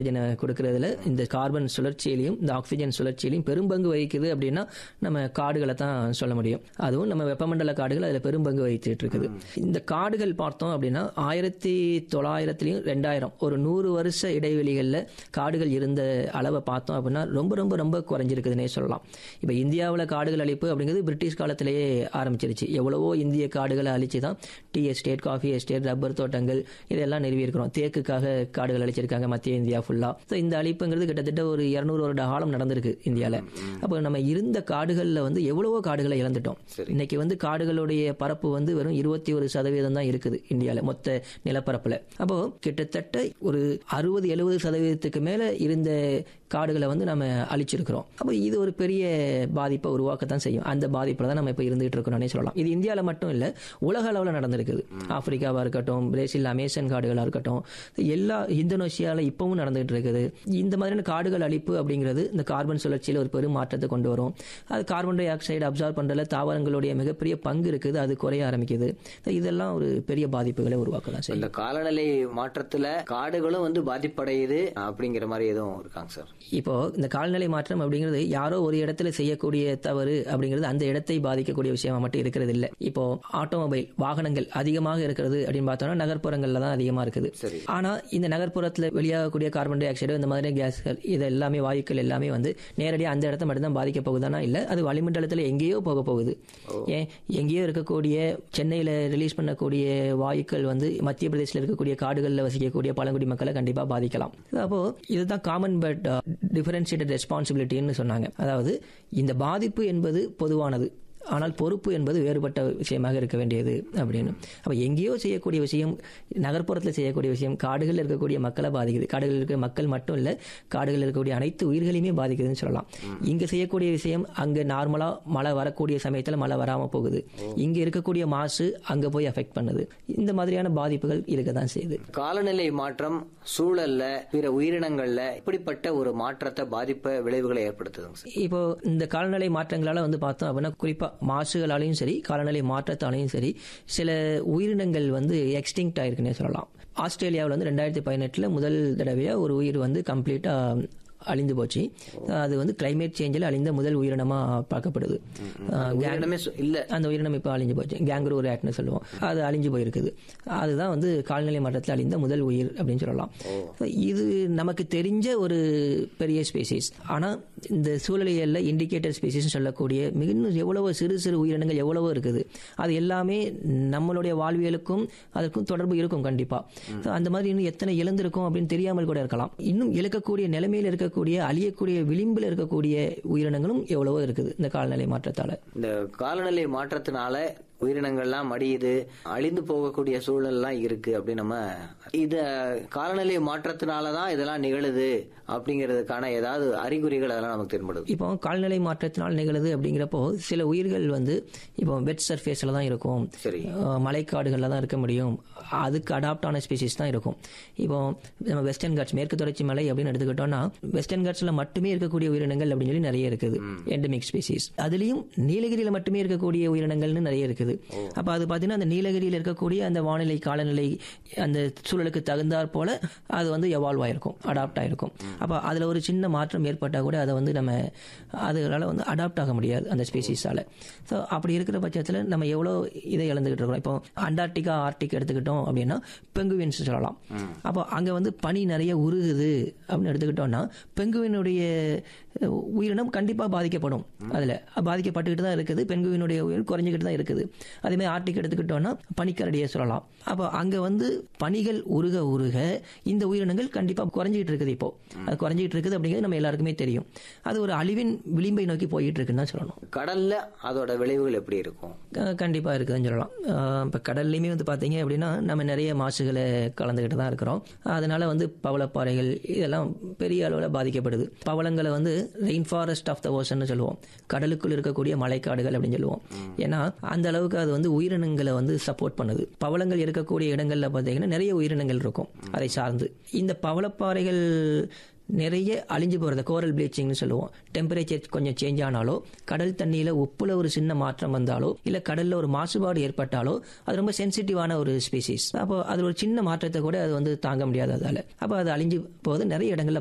ஆக்சிஜனை கொடுக்கறதுல இந்த கார்பன் சுழற்சியிலையும் இந்த ஆக்சிஜன் சுழற்சியிலையும் பெரும்பங்கு வகிக்குது அப்படின்னா நம்ம காடுகளை தான் சொல்ல முடியும் அதுவும் நம்ம வெப்பமண்டல காடுகள் அதில் பெரும்பங்கு வகிச்சுட்டு இருக்குது இந்த காடுகள் பார்த்தோம் அப்படின்னா ஆயிரத்தி தொள்ளாயிரத்துலையும் ரெண்டாயிரம் ஒரு நூறு வருஷ இடைவெளிகளில் காடுகள் இருந்த அளவை பார்த்தோம் அப்படின்னா ரொம்ப ரொம்ப ரொம்ப குறைஞ்சிருக்குதுன்னே சொல்லலாம் இப்போ இந்தியாவில் காடுகள் அழிப்பு அப்படிங்கிறது பிரிட்டிஷ் காலத்திலேயே ஆரம்பிச்சிருச்சு எவ்வளவோ இந்திய காடுகளை அழிச்சு தான் tea estate coffee estate rubber தோட்டங்கள் இதெல்லாம் நிறுவியிருக்கிறோம் தேக்குக்காக காடுகள் அழிச்சிருக்காங்க மத்திய இந்தியா ஃபுல்லாக ஸோ இந்த அழிப்புங்கிறது கிட்டத்தட்ட ஒரு இரநூறு வருட காலம் நடந்திருக்கு இந்தியாவில் அப்போ நம்ம இருந்த காடுகளில் வந்து எவ்வளவோ காடுகளை இழந்துட்டோம் இன்னைக்கு வந்து காடுகளுடைய பரப்பு வந்து வெறும் இருபத்தி ஒரு சதவீதம் தான் இருக்குது இந்தியாவில் மொத்த நிலப்பரப்பில் அப்போ கிட்டத்தட்ட ஒரு அறுபது எழுபது சதவீதத்துக்கு மேலே இருந்த காடுகளை வந்து நம்ம அழிச்சிருக்கிறோம் அப்போ இது ஒரு பெரிய பாதிப்பை உருவாக்கத்தான் செய்யும் அந்த பாதிப்பில் தான் நம்ம இப்போ இருந்துகிட்டு இருக்கிறோம்னே சொல்லலாம் இது இந்தியாவில் மட்டும் இல்லை உலக அளவில் நடந்திருக்குது ஆப்பிரிக்காவாக இருக்கட்டும் பிரேசில் அமேசன் காடுகளாக இருக்கட்டும் எல்லா இந்தோனேஷியாவில் இப்பவும் நடந்துகிட்டு இருக்குது இந்த மாதிரியான காடுகள் அழிப்பு அப்படிங்கிறது இந்த கார்பன் சுழற்சியில் ஒரு பெரும் மாற்றத்தை கொண்டு வரும் அது கார்பன் டை ஆக்சைடு அப்சார்ப் பண்ணுறதுல தாவரங்களுடைய மிகப்பெரிய பங்கு இருக்குது அது குறைய ஆரம்பிக்குது இதெல்லாம் ஒரு பெரிய பாதிப்புகளை உருவாக்க தான் செய்யும் இந்த காலநிலை மாற்றத்துல காடுகளும் வந்து பாதிப்படையுது அப்படிங்கிற மாதிரி எதுவும் இருக்காங்க சார் இப்போ இந்த கால்நிலை மாற்றம் அப்படிங்கிறது யாரோ ஒரு இடத்துல செய்யக்கூடிய தவறு அப்படிங்கிறது அந்த இடத்தை பாதிக்கக்கூடிய விஷயமா மட்டும் இருக்கிறது இல்லை இப்போ ஆட்டோமொபைல் வாகனங்கள் அதிகமாக இருக்கிறது அப்படின்னு பார்த்தோம்னா நகர்ப்புறங்கள்ல தான் அதிகமா இருக்குது சரி. ஆனா இந்த நகர்ப்புறத்துல வெளியாகக்கூடிய கார்பன் டை ஆக்சைடு இந்த மாதிரி கேஸ்கள் இது எல்லாமே வாயுக்கள் எல்லாமே வந்து நேரடியாக அந்த இடத்த மட்டும் தான் பாதிக்க போகுதானா இல்ல அது வளிமண்டலத்துல எங்கேயோ போக போகுது ஏன் எங்கேயோ இருக்கக்கூடிய சென்னையில ரிலீஸ் பண்ணக்கூடிய வாயுக்கள் வந்து மத்திய பிரதேசத்தில் இருக்கக்கூடிய காடுகளில் வசிக்கக்கூடிய பழங்குடி மக்களை கண்டிப்பா பாதிக்கலாம் அப்போ இதுதான் காமன் பட் டிஃபரன்ஷியேட்டட் ரெஸ்பான்சிபிலிட்டின்னு சொன்னாங்க அதாவது இந்த பாதிப்பு என்பது பொதுவானது ஆனால் பொறுப்பு என்பது வேறுபட்ட விஷயமாக இருக்க வேண்டியது அப்படின்னு அப்போ எங்கேயோ செய்யக்கூடிய விஷயம் நகர்ப்புறத்தில் செய்யக்கூடிய விஷயம் காடுகளில் இருக்கக்கூடிய மக்களை பாதிக்குது காடுகளில் இருக்கிற மக்கள் மட்டும் இல்லை காடுகளில் இருக்கக்கூடிய அனைத்து உயிர்களையுமே பாதிக்குதுன்னு சொல்லலாம் இங்கே செய்யக்கூடிய விஷயம் அங்கே நார்மலாக மழை வரக்கூடிய சமயத்தில் மழை வராமல் போகுது இங்கே இருக்கக்கூடிய மாசு அங்கே போய் அஃபெக்ட் பண்ணுது இந்த மாதிரியான பாதிப்புகள் இருக்க தான் செய்யுது காலநிலை மாற்றம் சூழல்ல பிற உயிரினங்கள்ல இப்படிப்பட்ட ஒரு மாற்றத்தை பாதிப்ப விளைவுகளை ஏற்படுத்துதுங்க சார் இப்போ இந்த காலநிலை மாற்றங்களால வந்து பார்த்தோம் அப்படின்னா குறிப்பா மாசுகளாலையும் சரி காலநிலை மாற்றத்தாலையும் சரி சில உயிரினங்கள் வந்து எக்ஸ்டிங்க்ட் ஆயிருக்குன்னே சொல்லலாம் ஆஸ்திரேலியாவில் வந்து ரெண்டாயிரத்தி பதினெட்டுல முதல் தடவையா ஒரு உயிர் வந்து கம்ப்ளீட்டா அழிந்து போச்சு அது வந்து கிளைமேட் சேஞ்சில் அழிந்த முதல் உயிரினமா பார்க்கப்படுது அஹ் உயிரினமே சு- இல்ல அந்த உயிரினம் இப்போ அழிஞ்சு போச்சு கேங்க்ரூ ரேட்னு சொல்லுவோம் அது அழிஞ்சு போயிருக்குது அதுதான் வந்து கால்நிலை மாற்றத்தில் அழிந்த முதல் உயிர் அப்படின்னு சொல்லலாம் இது நமக்கு தெரிஞ்ச ஒரு பெரிய ஸ்பீசிஸ் ஆனால் இந்த சூழலியல்ல இண்டிகேட்டர் ஸ்பீசிஸ் சொல்லக்கூடிய மிக இன்னும் எவ்வளவோ சிறு சிறு உயிரினங்கள் எவ்வளவோ இருக்குது அது எல்லாமே நம்மளுடைய வாழ்வியலுக்கும் அதற்கும் தொடர்பு இருக்கும் கண்டிப்பா So, அந்த மாதிரி இன்னும் எத்தனை இழந்திருக்கும் அப்படின்னு தெரியாமல் கூட இருக்கலாம் இன்னும் இழக்கக்கூடிய நிலைமையில் இருக்கக்கூடிய அழியக்கூடிய விளிம்பில் இருக்கக்கூடிய உயிரினங்களும் எவ்வளவோ இருக்குது இந்த காலநிலை மாற்றத்தால இந்த காலநிலை மாற்றத்தினால உயிரினங்கள்லாம் மடியுது அழிந்து போகக்கூடிய சூழல்லாம் இருக்கு அப்படின்னு நம்ம இத காலநிலை மாற்றத்தினால தான் இதெல்லாம் நிகழுது அப்படிங்கிறதுக்கான ஏதாவது அறிகுறிகள் அதெல்லாம் நமக்கு தென்படுது இப்போ கால்நிலை மாற்றத்தினால் நிகழுது அப்படிங்கிறப்போ சில உயிர்கள் வந்து இப்போ வெட் சர்ஃபேஸில் தான் இருக்கும் சரி அஹ் மலைக்காடுகளில் தான் இருக்க முடியும் அதுக்கு அடாப்ட் ஆன ஸ்பீசிஸ் தான் இருக்கும் இப்போ நம்ம வெஸ்டர்ன் காட்ஸ் மேற்கு தொடர்ச்சி மலை அப்படின்னு எடுத்துக்கிட்டோம்னா வெஸ்டர்ன் காட்ஸ்ல மட்டுமே இருக்கக்கூடிய உயிரினங்கள் அப்படின்னு சொல்லி நிறைய இருக்குது எண்டமிக் ஸ்பீசிஸ் அதுலயும் நீலகிரியில மட்டுமே இருக்கக்கூடிய உயிரினங்கள்னு நிறைய இருக்குது அப்ப அது பாத்தீங்கன்னா அந்த நீலகிரியில் இருக்கக்கூடிய அந்த வானிலை காலநிலை அந்த சூழலுக்கு தகுந்தாற் போல அது வந்து எவால்வ் ஆயிருக்கும் அடாப்ட் ஆயிருக்கும் அப்ப அதுல ஒரு சின்ன மாற்றம் ஏற்பட்டா கூட அதை வந்து நம்ம அதுகளால வந்து அடாப்ட் ஆக முடியாது அந்த ஸ்பீசிஸால ஸோ அப்படி இருக்கிற பட்சத்தில் நம்ம எவ்வளோ இதை இழந்துகிட்டு இருக்கோம் இப்போ அண்டார்டிகா ஆர்டிக் எடுத்துக்கிட்டோம் அப்படின்னா பெங்குவின்ஸ் சொல்லலாம் அப்போ அங்கே வந்து பனி நிறைய உருகுது அப்படின்னு எடுத்துக்கிட்டோம்னா பெங்குவினுடைய அஹ், உயிரினம் கண்டிப்பாக பாதிக்கப்படும் அதில் பாதிக்கப்பட்டுக்கிட்டு தான் இருக்குது பெங்குவினுடைய உயிர் குறைஞ்சிக்கிட்டு தான் இருக்குது அதே மாதிரி ஆர்டிக் எடுத்துக்கிட்டோம்னா பனிக்கரடியை சொல்லலாம் அப்போ அங்கே வந்து பனிகள் உருக உருக இந்த உயிரினங்கள் கண்டிப்பாக குறைஞ்சிக்கிட்டு இருக்குது இப்போ அது குறைஞ்சிக்கிட்டு இருக்குது அப்படிங்கிறது நம்ம எல்லாருக்குமே தெரியும் அது ஒரு அழிவின் விளிம்பை நோக்கி போயிட்டு இருக்குன்னு தான் சொல்லணும் கடல்ல அதோட விளைவுகள் எப்படி இருக்கும் க- கண்டிப்பா இருக்குதுன்னு சொல்லலாம் அஹ் இப்ப கடல்லையுமே வந்து பாத்தீங்க அப்படின்னா நம்ம நிறைய மாசுகளை கலந்துகிட்டு தான் இருக்கிறோம் அதனால வந்து பவளப்பாறைகள் இதெல்லாம் பெரிய அளவில் பாதிக்கப்படுது பவளங்களை வந்து rain forest of the ocean சொல்லுவோம் கடலுக்குள் இருக்கக்கூடிய மலைக்காடுகள் அப்படின்னு சொல்லுவோம் ஏன்னா அந்த அளவுக்கு அளவுக்கு அது வந்து உயிரினங்களை வந்து சப்போர்ட் பண்ணுது பவளங்கள் இருக்கக்கூடிய இடங்கள்ல பார்த்தீங்கன்னா நிறைய உயிரினங்கள் இருக்கும் அதை சார்ந்து இந்த பவளப்பாறைகள் நிறைய அழிஞ்சு போகிறது கோரல் ப்ளீச்சிங்னு சொல்லுவோம் டெம்பரேச்சர் கொஞ்சம் சேஞ்ச் ஆனாலோ கடல் தண்ணியில் உப்புல ஒரு சின்ன மாற்றம் வந்தாலோ இல்லை கடலில் ஒரு மாசுபாடு ஏற்பட்டாலோ அது ரொம்ப சென்சிட்டிவான ஒரு ஸ்பீசிஸ் அப்போ அது ஒரு சின்ன மாற்றத்தை கூட அது வந்து தாங்க முடியாது அதால் அப்போ அது அழிஞ்சு போகுது நிறைய இடங்கள்ல